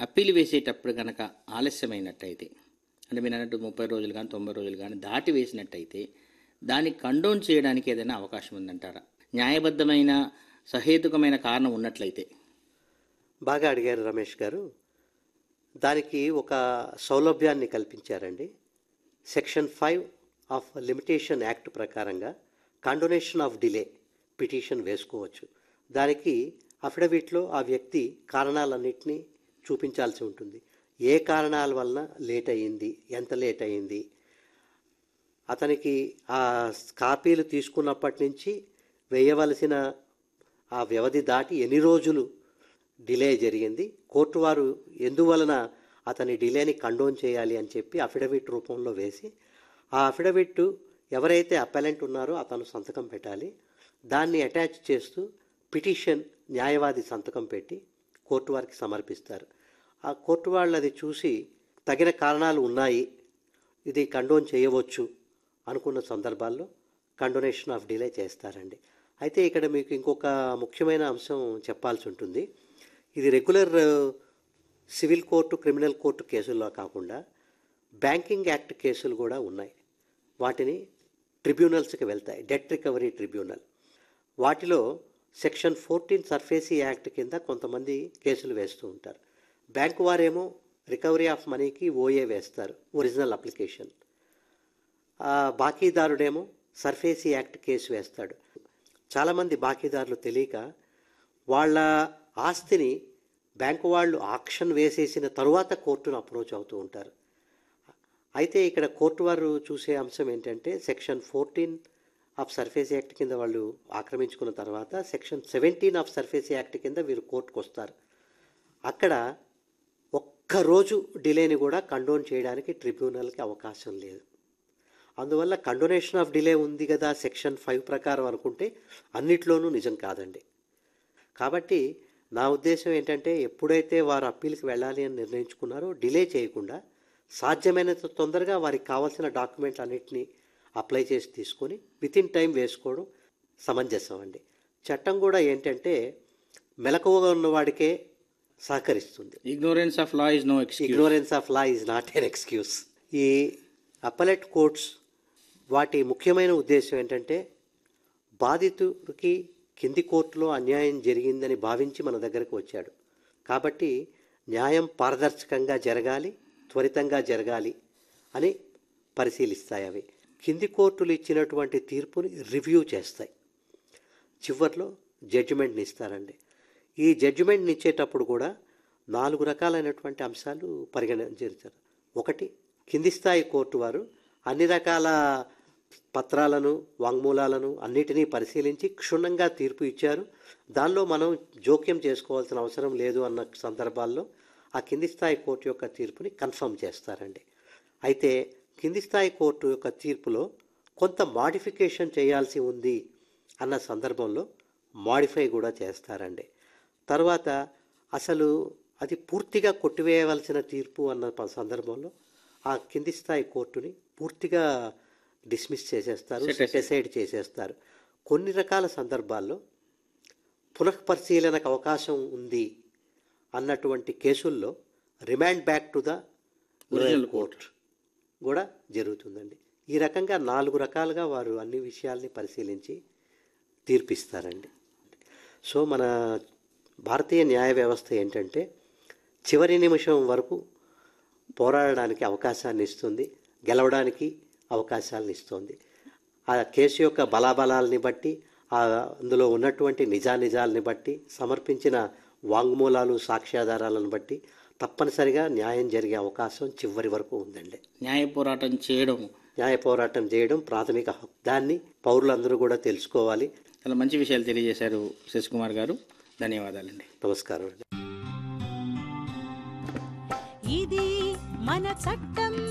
Appeal వేసేటప్పుడు కనుక ఆలస్యమైనట్టయితే అంటే మీరు అన్నట్టు ముప్పై రోజులు కానీ తొంభై రోజులు కానీ దాటి వేసినట్టయితే దాన్ని కండోన్ చేయడానికి ఏదైనా అవకాశం ఉందంటారా న్యాయబద్ధమైన సహేతుకమైన కారణం ఉన్నట్లయితే బాగా అడిగారు రమేష్ గారు దానికి ఒక సౌలభ్యాన్ని కల్పించారండి section five of limitation act ప్రకారంగా కాండోనేషన్ ఆఫ్ డిలే పిటిషన్ వేసుకోవచ్చు దానికి అఫిడవిట్లో ఆ వ్యక్తి కారణాలన్నింటినీ చూపించాల్సి ఉంటుంది ఏ కారణాల వలన లేట్ అయ్యింది ఎంత లేట్ అయ్యింది అతనికి ఆ కాపీలు తీసుకున్నప్పటి నుంచి వేయవలసిన ఆ వ్యవధి దాటి ఎన్ని రోజులు డిలే జరిగింది కోర్టు వారు ఎందువలన అతని డిలేని కండోన్ చేయాలి అని చెప్పి అఫిడవిట్ రూపంలో వేసి ఆ అఫిడవిట్ ఎవరైతే అపెలెంట్ ఉన్నారో అతను సంతకం పెట్టాలి దాన్ని అటాచ్ చేస్తూ పిటిషన్ న్యాయవాది సంతకం పెట్టి కోర్టు వారికి సమర్పిస్తారు ఆ కోర్టు వాళ్ళు అది చూసి తగిన కారణాలు ఉన్నాయి ఇది కండోన్ చేయవచ్చు అనుకున్న సందర్భాల్లో కండోనేషన్ ఆఫ్ డిలే చేస్తారండి అయితే ఇక్కడ మీకు ఇంకొక ముఖ్యమైన అంశం చెప్పాల్సి ఉంటుంది ఇది regular civil court criminal court కేసుల్లో కాకుండా బ్యాంకింగ్ యాక్ట్ కేసులు కూడా ఉన్నాయి వాటిని ట్రిబ్యునల్స్కి వెళ్తాయి డెట్ రికవరీ ట్రిబ్యునల్ వాటిలో సెక్షన్ ఫోర్టీన్ సర్ఫేసీ యాక్ట్ కింద కొంతమంది కేసులు వేస్తూ ఉంటారు బ్యాంకు వారేమో రికవరీ ఆఫ్ మనీకి ఓఏ వేస్తారు ఒరిజినల్ అప్లికేషన్ ఆ బాకీదారుడేమో సర్ఫేసీ యాక్ట్ కేసు వేస్తాడు చాలామంది బాకీదారులు తెలియక వాళ్ళ ఆస్తిని బ్యాంకు వాళ్ళు ఆక్షన్ వేసేసిన తరువాత కోర్టును అప్రోచ్ అవుతూ ఉంటారు అయితే ఇక్కడ కోర్టు వారు చూసే అంశం ఏంటంటే section fourteen of SARFAESI act కింద వాళ్ళు ఆక్రమించుకున్న తర్వాత section seventeen of SARFAESI act కింద వీరు కోర్టుకు వస్తారు అక్కడ ఒక్కరోజు డిలేని కూడా కండోన్ చేయడానికి ట్రిబ్యునల్కి అవకాశం లేదు అందువల్ల కండోనేషన్ ఆఫ్ డిలే ఉంది కదా సెక్షన్ ఫైవ్ ప్రకారం అనుకుంటే అన్నిట్లోనూ నిజం కాదండి కాబట్టి నా ఉద్దేశం ఏంటంటే ఎప్పుడైతే వారు అప్పీల్కి వెళ్ళాలి అని నిర్ణయించుకున్నారో డిలే చేయకుండా సాధ్యమైనంత తొందరగా వారికి కావాల్సిన డాక్యుమెంట్లు అన్నింటినీ అప్లై చేసి తీసుకొని విత్ ఇన్ టైం వేసుకోవడం సమంజసం అండి చట్టం కూడా ఏంటంటే మెలకువగా ఉన్నవాడికే సహకరిస్తుంది ignorance of law is no excuse ignorance of law is not an excuse ఈ అప్పలెట్ కోర్ట్స్ వాటి ముఖ్యమైన ఉద్దేశం ఏంటంటే బాధితుడికి కింది కోర్టులో అన్యాయం జరిగిందని భావించి మన దగ్గరకు వచ్చాడు కాబట్టి న్యాయం పారదర్శకంగా జరగాలి త్వరితంగా జరగాలి అని పరిశీలిస్తాయి అవి కింది కోర్టులు ఇచ్చినటువంటి తీర్పుని రివ్యూ చేస్తాయి చివర్లో జడ్జిమెంట్ని ఇస్తారండి ఈ జడ్జిమెంట్ని ఇచ్చేటప్పుడు కూడా నాలుగు రకాలైనటువంటి అంశాలు పరిగణించారు ఒకటి కింది స్థాయి కోర్టు వారు అన్ని రకాల పత్రాలను వాంగ్మూలాలను అన్నిటినీ పరిశీలించి క్షుణ్ణంగా తీర్పు ఇచ్చారు దానిలో మనం జోక్యం చేసుకోవాల్సిన అవసరం లేదు అన్న సందర్భాల్లో ఆ కింది స్థాయి కోర్టు యొక్క తీర్పుని కన్ఫర్మ్ చేస్తారండి అయితే కింది స్థాయి కోర్టు యొక్క తీర్పులో కొంత మాడిఫికేషన్ చేయాల్సి ఉంది అన్న సందర్భంలో మాడిఫై కూడా చేస్తారండి తర్వాత అసలు అది పూర్తిగా కొట్టివేయవలసిన తీర్పు అన్న ప- సందర్భంలో ఆ కింది స్థాయి కోర్టుని పూర్తిగా డిస్మిస్ చేసేస్తారు Set aside. సెటిసైడ్ చేసేస్తారు కొన్ని రకాల సందర్భాల్లో పునఃపరిశీలనకు అవకాశం ఉంది అన్నటువంటి కేసుల్లో remand back to the Original court కూడా జరుగుతుందండి ఈ రకంగా నాలుగు రకాలుగా వారు అన్ని విషయాల్ని పరిశీలించి తీర్పిస్తారండి సో మన భారతీయ న్యాయ వ్యవస్థ ఏంటంటే చివరి నిమిషం వరకు పోరాడడానికి అవకాశాన్ని ఇస్తుంది గెలవడానికి అవకాశాలను ఇస్తుంది ఆ కేసు యొక్క బలాబలాల్ని బట్టి ఆ అందులో ఉన్నటువంటి నిజానిజాలని బట్టి సమర్పించిన వాంగ్మూలాలు సాక్ష్యాధారాలను బట్టి తప్పనిసరిగా న్యాయం జరిగే అవకాశం చివరి వరకు ఉందండి న్యాయ పోరాటం చేయడం న్యాయ పోరాటం చేయడం ప్రాథమిక హక్కు దాన్ని పౌరులందరూ కూడా తెలుసుకోవాలి చాలా మంచి విషయాలు తెలియజేశారు శశికుమార్ గారు ధన్యవాదాలండి నమస్కారం ఇది మన చట్టం